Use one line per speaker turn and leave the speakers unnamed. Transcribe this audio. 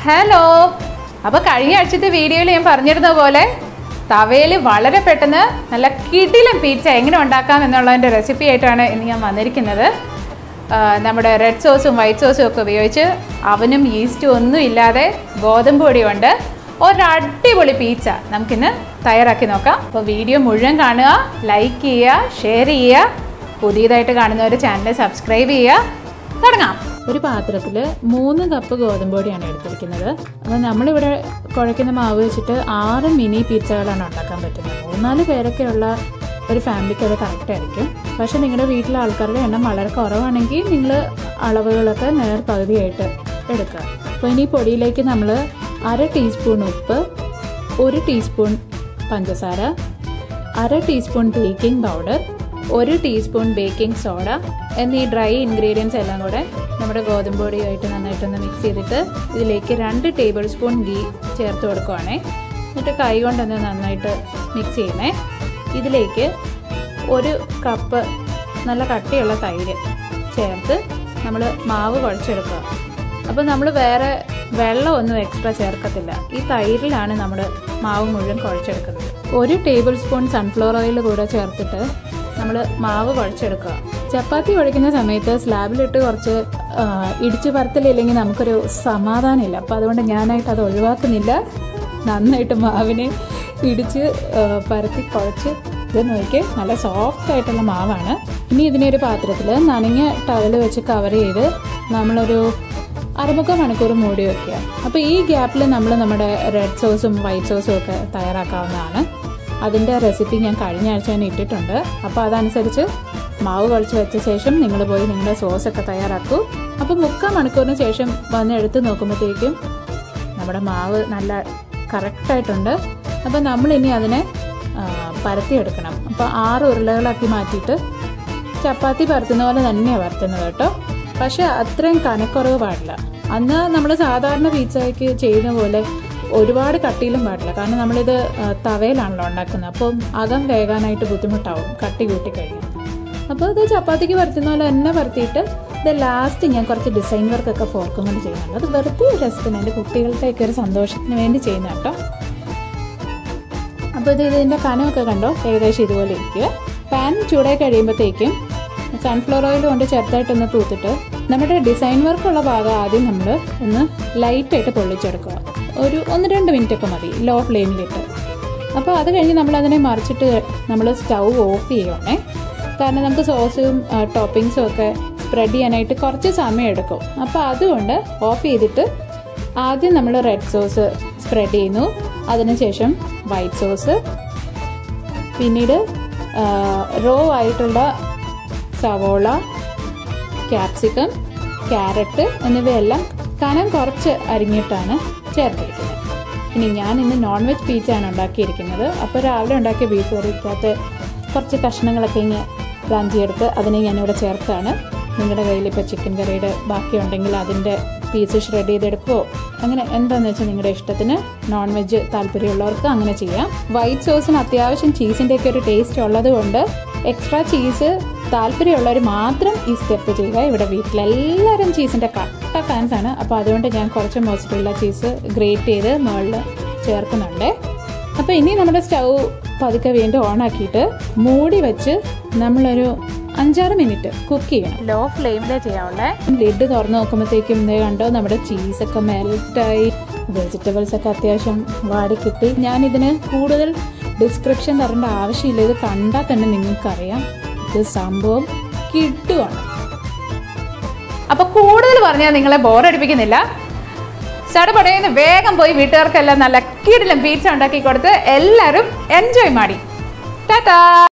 hello അപ്പോൾ കഴിഞ്ഞ ആഴ്ചത്തെ വീഡിയോയിൽ ഞാൻ പറഞ്ഞിരുന്ന പോലെ തവയിൽ വളരെ പെട്ടെന്ന് നല്ല കിടിലം പീച്ച എങ്ങനെ ഉണ്ടാക്കാം എന്നുള്ളതിൻ്റെ റെസിപ്പി ആയിട്ടാണ് ഇന്ന് ഞാൻ വന്നിരിക്കുന്നത് ആ, നമ്മുടെ റെഡ് സോസും വൈറ്റ് സോസും ഒക്കെ ഉപയോഗിച്ച് അവനും ഈസ്റ്റും ഒന്നും ഇല്ലാതെ ഗോതമ്പ് പൊടി കൊണ്ട് ഒരു അടിപൊളി പീച്ച നമുക്കിന്ന് തയ്യാറാക്കി നോക്കാം അപ്പോൾ വീഡിയോ മുഴുവൻ കാണുക ലൈക്ക് ചെയ്യുക ഷെയർ ചെയ്യുക പുതിയതായിട്ട് കാണുന്നവർ ചാനൽ സബ്സ്ക്രൈബ് ചെയ്യുക തുടങ്ങാം ഒരു പാത്രത്തിൽ മൂന്ന് കപ്പ് ഗോതമ്പ് പൊടിയാണ് എടുത്തിരിക്കുന്നത് അപ്പോൾ നമ്മളിവിടെ കുഴയ്ക്കുന്ന മാവ് വെച്ചിട്ട് ആറ് മിനി പിzzകളാണ് ഉണ്ടാക്കാൻ പറ്റുന്നത് മൂന്നാല് പേരൊക്കെ ഉള്ള ഒരു ഫാമിലിക്ക് അത് കറക്റ്റ് ആയിരിക്കും പക്ഷെ നിങ്ങളുടെ വീട്ടിലെ ആൾക്കാരുടെ എണ്ണം വളരെ കുറവാണെങ്കിൽ നിങ്ങൾ അളവുകളൊക്കെ നേർ പകുതിയായിട്ട് എടുക്കുക അപ്പോൾ ഇനി പൊടിയിലേക്ക് നമ്മൾ അര ടീസ്പൂൺ ഉപ്പ് ഒരു ടീസ്പൂൺ പഞ്ചസാര അര ടീസ്പൂൺ ബേക്കിംഗ് പൗഡർ ഒരു ടീസ്പൂൺ ബേക്കിംഗ് സോഡ എന്നീ ഡ്രൈ ഇൻഗ്രീഡിയൻസ് എല്ലാം കൂടെ നമ്മുടെ ഗോതമ്പ് പൊടിയായിട്ട് നന്നായിട്ടൊന്ന് മിക്സ് ചെയ്തിട്ട് ഇതിലേക്ക് രണ്ട് ടേബിൾ സ്പൂൺ ഗീ ചേർത്ത് കൊടുക്കുവാണേ എന്നിട്ട് കൈ കൊണ്ടൊന്ന് നന്നായിട്ട് മിക്സ് ചെയ്യണേ ഇതിലേക്ക് ഒരു കപ്പ് നല്ല കട്ടിയുള്ള തൈര് ചേർത്ത് നമ്മൾ മാവ് കുഴച്ചെടുക്കുക അപ്പോൾ നമ്മൾ വേറെ വെള്ളമൊന്നും എക്സ്ട്രാ ചേർക്കത്തില്ല ഈ തൈരിലാണ് നമ്മൾ മാവ് മുഴുവൻ കുഴച്ചെടുക്കുന്നത് ഒരു ടേബിൾ സ്പൂൺ സൺഫ്ലവർ ഓയിൽ കൂടെ ചേർത്തിട്ട് നമ്മൾ മാവ് കുഴച്ചെടുക്കുക ചപ്പാത്തി കുഴയ്ക്കുന്ന സമയത്ത് സ്ലാബിലിട്ട് കുറച്ച് ആ, ഇടിച്ചു പരത്തലില്ലെങ്കിൽ നമുക്കൊരു സമാധാനമില്ല അപ്പോൾ അതുകൊണ്ട് ഞാനായിട്ട് അത് ഒഴിവാക്കുന്നില്ല നന്നായിട്ട് മാവിനെ ഇടിച്ച് ആ, പരത്തി കുഴച്ച് ഇത് നോക്കി നല്ല സോഫ്റ്റ് ആയിട്ടുള്ള മാവാണ് ഇനി ഇതിനെ ഒരു പാത്രത്തിൽ നനഞ്ഞ ടവൽ വെച്ച് കവർ ചെയ്ത് നമ്മളൊരു അരമുക്കാൽ മണിക്കൂർ മൂടി വെക്കുക അപ്പോൾ ഈ ഗ്യാപ്പിൽ നമ്മൾ നമ്മുടെ റെഡ് സോസും വൈറ്റ് സോസും ഒക്കെ തയ്യാറാക്കാവുന്നതാണ് അതിൻ്റെ റെസിപ്പി ഞാൻ കഴിഞ്ഞ ആഴ്ച തന്നെ ഇട്ടിട്ടുണ്ട് അപ്പോൾ അതനുസരിച്ച് മാവ് കുഴച്ച് വെച്ച ശേഷം നിങ്ങൾ പോയി നിങ്ങളുടെ സോസൊക്കെ തയ്യാറാക്കൂ അപ്പോൾ മുക്കാൽ മണിക്കൂറിന് ശേഷം വന്ന് എടുത്ത് നോക്കുമ്പോഴത്തേക്കും നമ്മുടെ മാവ് നല്ല കറക്റ്റായിട്ടുണ്ട് അപ്പോൾ നമ്മളിനി അതിനെ ആ, പരത്തിയെടുക്കണം അപ്പോൾ ആറ് ഉരുളകളാക്കി മാറ്റിയിട്ട് ചപ്പാത്തി പരത്തുന്ന പോലെ തന്നെയാണ് പരത്തുന്നത് കേട്ടോ പക്ഷെ അത്രയും കനക്കുറവ് പാടില്ല അന്ന് നമ്മൾ സാധാരണ പിzzയ്ക്ക് ചെയ്യുന്ന പോലെ ഒരുപാട് കട്ടിയിലും പാടില്ല കാരണം നമ്മളിത് ആ, തവയിലാണല്ലോ ഉണ്ടാക്കുന്നത് അപ്പം അകം വേകാനായിട്ട് ബുദ്ധിമുട്ടാവും കട്ടി കൂട്ടി കഴിഞ്ഞാൽ അപ്പോൾ ഇത് ചപ്പാത്തിക്ക് പരത്തുന്ന പോലെ തന്നെ പരത്തിയിട്ട് ഇത് ലാസ്റ്റ് ഞാൻ കുറച്ച് ഡിസൈൻ വർക്കൊക്കെ ഫോർക്കും കൊണ്ട് ചെയ്യുന്നുണ്ട് അത് വെറുതെ ഒരു രസത്തിന് എൻ്റെ കുട്ടികളുടെയൊക്കെ ഒരു സന്തോഷത്തിന് വേണ്ടി ചെയ്യുന്ന കേട്ടോ അപ്പോൾ ഇത് ഇതിൻ്റെ കനമൊക്കെ കണ്ടോ ഏകദേശം ഇതുപോലെ ഇരിക്കുക പാൻ ചൂടായി കഴിയുമ്പോഴത്തേക്കും സൺഫ്ലവർ ഓയിൽ കൊണ്ട് ചെറുതായിട്ടൊന്ന് തൂത്തിട്ട് നമ്മുടെ ഡിസൈൻ വർക്കുള്ള ഭാഗം ആദ്യം നമ്മൾ ഒന്ന് ലൈറ്റായിട്ട് പൊള്ളിച്ചെടുക്കുക ഒരു ഒന്ന് രണ്ട് മിനിറ്റ് ഒക്കെ മതി ലോ ഫ്ലെയിമിലിട്ട് അപ്പോൾ അത് കഴിഞ്ഞ് നമ്മൾ അതിനെ മറിച്ചിട്ട് നമ്മൾ സ്റ്റൗ ഓഫ് ചെയ്യുവാണേ കാരണം നമുക്ക് സോസും ടോപ്പിങ്സും ഒക്കെ സ്പ്രെഡ് ചെയ്യാനായിട്ട് കുറച്ച് സമയം എടുക്കും അപ്പോൾ അതുകൊണ്ട് ഓഫ് ചെയ്തിട്ട് ആദ്യം നമ്മൾ റെഡ് സോസ് സ്പ്രെഡ് ചെയ്യുന്നു അതിനുശേഷം വൈറ്റ് സോസ് പിന്നീട് റോ ആയിട്ടുള്ള സവോള ക്യാപ്സിക്കം ക്യാരറ്റ് എന്നിവയെല്ലാം കനം കുറച്ച് അരിഞ്ഞിട്ടാണ് ചേർത്തിരിക്കുന്നത് ഇനി ഞാൻ ഇന്ന് നോൺ വെജ് പീച്ചയാണ് ഉണ്ടാക്കിയിരിക്കുന്നത് അപ്പോൾ രാവിലെ ഉണ്ടാക്കിയ ബീഫ് കറിക്കകത്ത് കുറച്ച് കഷ്ണങ്ങളൊക്കെ ഇങ്ങനെ റാഞ്ചിയെടുത്ത് അതിനെ ഞാനിവിടെ ചേർത്താണ് നിങ്ങളുടെ കയ്യിൽ ഇപ്പോൾ ചിക്കൻ കറിയുടെ ബാക്കി ഉണ്ടെങ്കിൽ അതിൻ്റെ പീസ് ഷ്രെഡ് ചെയ്തെടുക്കുമോ അങ്ങനെ എന്താണെന്ന് വെച്ചാൽ നിങ്ങളുടെ ഇഷ്ടത്തിന് നോൺ വെജ് താല്പര്യമുള്ളവർക്ക് അങ്ങനെ ചെയ്യാം വൈറ്റ് സോസിന് അത്യാവശ്യം ചീസിൻ്റെ ഒക്കെ ഒരു ടേസ്റ്റ് ഉള്ളത് കൊണ്ട് എക്സ്ട്രാ ചീസ് താല്പര്യമുള്ളവർ മാത്രം ഈ സ്റ്റെപ്പ് ചെയ്യുക ഇവിടെ വീട്ടിലെല്ലാവരും ചീസിൻ്റെ കട്ട ഫാൻസ് ആണ് അപ്പോൾ അതുകൊണ്ട് ഞാൻ കുറച്ച് മോസിറ്റുള്ള ചീസ് ഗ്രേറ്റ് ചെയ്ത് മുകളിൽ ചേർക്കുന്നുണ്ട് അപ്പോൾ ഇനി നമ്മുടെ സ്റ്റൗ പതുക്കെ വീണ്ടും ഓണാക്കിയിട്ട് മൂടി വെച്ച് നമ്മളൊരു അഞ്ചാറ് മിനിറ്റ് കുക്ക് ചെയ്യണം ലോ ഫ്ലെയിമിലേ ചെയ്യാവുള്ളേ ലിഡ് തുറന്ന് നോക്കുമ്പോഴത്തേക്കും ഇതേ കണ്ടോ നമ്മുടെ ചീസൊക്കെ മെൽറ്റായി വെജിറ്റബിൾസ് ഒക്കെ അത്യാവശ്യം വാടി കിട്ടി ഞാനിതിന് കൂടുതൽ ഡിസ്ക്രിപ്ഷൻ തരേണ്ട ആവശ്യമില്ല ഇത് കണ്ടാൽ തന്നെ നിങ്ങൾക്കറിയാം ഇത് സംഭവം കിട്ടുവാണ് അപ്പൊ കൂടുതൽ പറഞ്ഞാൽ നിങ്ങളെ ബോറടിപ്പിക്കുന്നില്ല ചടപടയെന്ന് വേഗം പോയി വീട്ടുകാർക്കെല്ലാം നല്ല കിടിലും പീച്ച ഉണ്ടാക്കി കൊടുത്ത് എല്ലാവരും എൻജോയ് മാടി ടാറ്റാ